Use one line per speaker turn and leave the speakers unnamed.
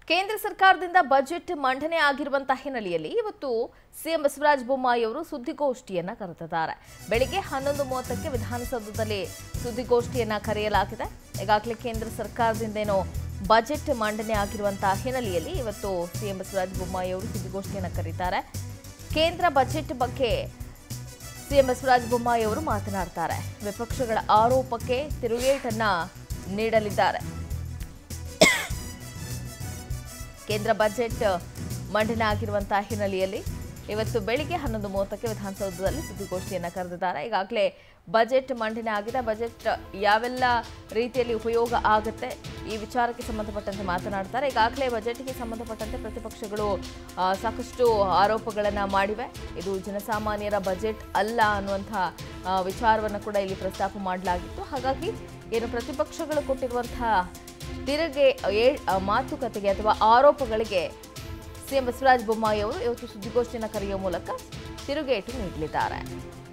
ಕೇಂದ್ರ ಸರ್ಕಾರದಿಂದ ಬಜೆಟ್ ಮಂಡನೆ ಆಗಿರುವಂತಹ ಹಿನ್ನೆಲೆಯಲ್ಲಿ ಇವತ್ತು ಸಿಎಂ ಬಸವರಾಜ ಬೊಮ್ಮಾಯಿ ಅವರು ಸುದ್ದಿಗೋಷ್ಠಿಯನ್ನ ಕರೆದಿದ್ದಾರೆ ಬೆಳಿಗ್ಗೆ ಹನ್ನೊಂದು ಮೂವತ್ತಕ್ಕೆ ವಿಧಾನಸೌಧದಲ್ಲಿ ಸುದ್ದಿಗೋಷ್ಠಿಯನ್ನ ಕರೆಯಲಾಗಿದೆ ಈಗಾಗಲೇ ಕೇಂದ್ರ ಸರ್ಕಾರದಿಂದ ಏನೋ ಬಜೆಟ್ ಮಂಡನೆ ಆಗಿರುವಂತಹ ಹಿನ್ನೆಲೆಯಲ್ಲಿ ಇವತ್ತು ಸಿಎಂ ಬಸವರಾಜ ಬೊಮ್ಮಾಯಿ ಅವರು ಸುದ್ದಿಗೋಷ್ಠಿಯನ್ನ ಕರೀತಾರೆ ಕೇಂದ್ರ ಬಜೆಟ್ ಬಗ್ಗೆ ಸಿಎಂ ಬಸವರಾಜ ಬೊಮ್ಮಾಯಿ ಅವರು ಮಾತನಾಡ್ತಾರೆ ವಿಪಕ್ಷಗಳ ಆರೋಪಕ್ಕೆ ತಿರುಗೇಟನ್ನ ನೀಡಲಿದ್ದಾರೆ ಕೇಂದ್ರ ಬಜೆಟ್ ಮಂಡನೆ ಆಗಿರುವಂತಹ ಹಿನ್ನೆಲೆಯಲ್ಲಿ ಇವತ್ತು ಬೆಳಿಗ್ಗೆ ಹನ್ನೊಂದು ಮೂವತ್ತಕ್ಕೆ ವಿಧಾನಸೌಧದಲ್ಲಿ ಸುದ್ದಿಗೋಷ್ಠಿಯನ್ನು ಕರೆದಿದ್ದಾರೆ ಈಗಾಗಲೇ ಬಜೆಟ್ ಮಂಡನೆ ಆಗಿದೆ ಬಜೆಟ್ ಯಾವೆಲ್ಲ ರೀತಿಯಲ್ಲಿ ಉಪಯೋಗ ಆಗುತ್ತೆ ಈ ವಿಚಾರಕ್ಕೆ ಸಂಬಂಧಪಟ್ಟಂತೆ ಮಾತನಾಡ್ತಾರೆ ಈಗಾಗಲೇ ಬಜೆಟ್ಗೆ ಸಂಬಂಧಪಟ್ಟಂತೆ ಪ್ರತಿಪಕ್ಷಗಳು ಆ, ಸಾಕಷ್ಟು ಆರೋಪಗಳನ್ನು ಮಾಡಿವೆ ಇದು ಜನಸಾಮಾನ್ಯರ ಬಜೆಟ್ ಅಲ್ಲ ಅನ್ನುವಂಥ ವಿಚಾರವನ್ನು ಕೂಡ ಇಲ್ಲಿ ಪ್ರಸ್ತಾಪ ಮಾಡಲಾಗಿತ್ತು ಹಾಗಾಗಿ ಏನು ಪ್ರತಿಪಕ್ಷಗಳು ಕೊಟ್ಟಿರುವಂತಹ ತಿರುಗೆ ಏ- ಆ, ಮಾತುಕತೆಗೆ ಅಥವಾ ಆರೋಪಗಳಿಗೆ ಸಿಎಂ ಬಸವರಾಜ ಬೊಮ್ಮಾಯಿ ಅವರು ಇವತ್ತು ಸುದ್ದಿಗೋಷ್ಠಿಯನ್ನು ಕರೆಯುವ ಮೂಲಕ ತಿರುಗೇಟು ನೀಡಲಿದ್ದಾರೆ